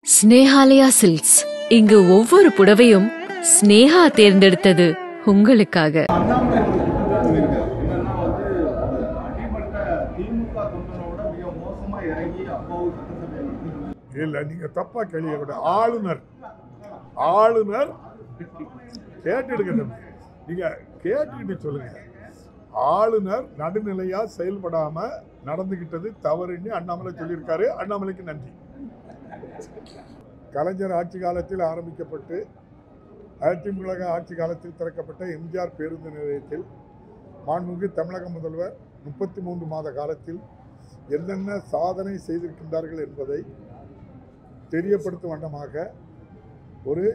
Snehalaya silks இங்கு ஒவ்வொரு புடவையும் ஸ்னேஹா தேர்ந்தெடுத்தது உங்களுக்காக அண்ணாமலை சொல்லியிருக்காரு என்னன்னா வந்து அடிமட்ட திமுக தொண்டனோட மிக மோசமா இறங்கி அப்பாவு சட்டசபையில் வந்து இல்ல நீங்க தப்பா கேள்வி கூட ஆளுநர் ஆளுநர் கேட்டுடுங்க தம்பி. நீங்க கேட்டுக்கிட்டு சொல்லுங்க ஆளுநர் நடுநிலையா செயல்படாம நடந்துகிட்டது தவறுன்னு அண்ணாமலை சொல்லியிருக்காரு அண்ணாமலைக்கு நன்றி கலைஞர் ஆட்சி காலத்தில் ஆரம்பிக்கப்பட்டு அதிமுக ஆட்சி காலத்தில் திறக்கப்பட்ட எம்ஜிஆர் பேருந்து நிலையத்தில் மாண்புமிகு தமிழக முதல்வர் முப்பத்தி மூன்று மாத காலத்தில் என்னென்ன சாதனை செய்திருக்கின்றார்கள் என்பதை தெரியப்படுத்தும் வண்ணமாக ஒரு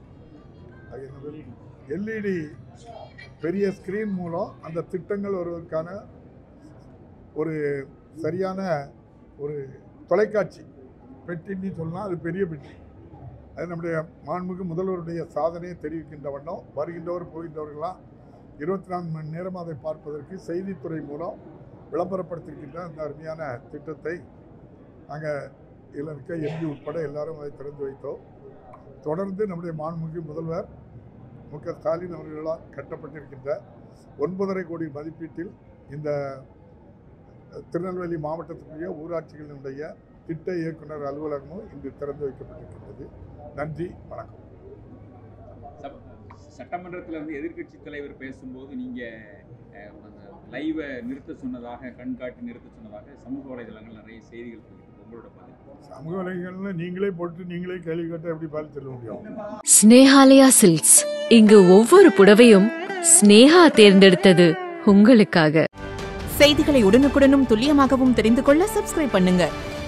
எல்இடி பெரிய ஸ்கிரீன் மூலம் அந்த திட்டங்கள் வருவதற்கான ஒரு சரியான ஒரு தொலைக்காட்சி பெட்டின்னு சொல்லலாம் அது பெரிய பெட்டி அது நம்முடைய மாண்புமிகு முதல்வருடைய சாதனையை தெரிவிக்கின்ற வண்ணம் வருகின்றவர் போகின்றவர்களாம் இருபத்தி நான்கு மணி நேரம் அதை பார்ப்பதற்கு செய்தித்துறை மூலம் விளம்பரப்படுத்திருக்கின்ற அந்த அருமையான திட்டத்தை நாங்கள் இதில் இருக்க எம்பி உட்பட எல்லாரும் அதை திறந்து வைத்தோம் தொடர்ந்து நம்முடைய மாண்புமிகு முதல்வர் மு க ஸ்டாலின் அவர்களால் கட்டப்பட்டிருக்கின்ற ஒன்பதரை கோடி மதிப்பீட்டில் இந்த திருநெல்வேலி மாவட்டத்துக்குரிய ஊராட்சிகளினுடைய திட்ட இயக்குனர் அலுவலகமும் இன்று திறந்து வைக்கப்பட்டிருக்கின்றது நன்றி வணக்கம் சப்- சட்டமன்றத்தில் வந்து எதிர்க்கட்சி தலைவர் பேசும்போது நீங்க அஹ், அந்த லைவை நிறுத்த சொன்னதாக கண்காட்டி நிறுத்த சொன்னதாக சமூக வலைதளங்கள் நிறைய செய்திகள் சொல்லிட்டு உங்களோட பதில் சமூக வலைகள்ல நீங்களே போட்டு நீங்களே கேள்வி கேட்டால் எப்படி பதில் சொல்ல முடியும் ஸ்னேஹாலயா சில்க்ஸ் இங்கு ஒவ்வொரு புடவையும் ஸ்னேஹா தேர்ந்தெடுத்தது உங்களுக்காக செய்திகளை உடனுக்குடனும் துல்லியமாகவும் தெரிந்து கொள்ள சப்ஸ்கிரைப் பண்ணுங்க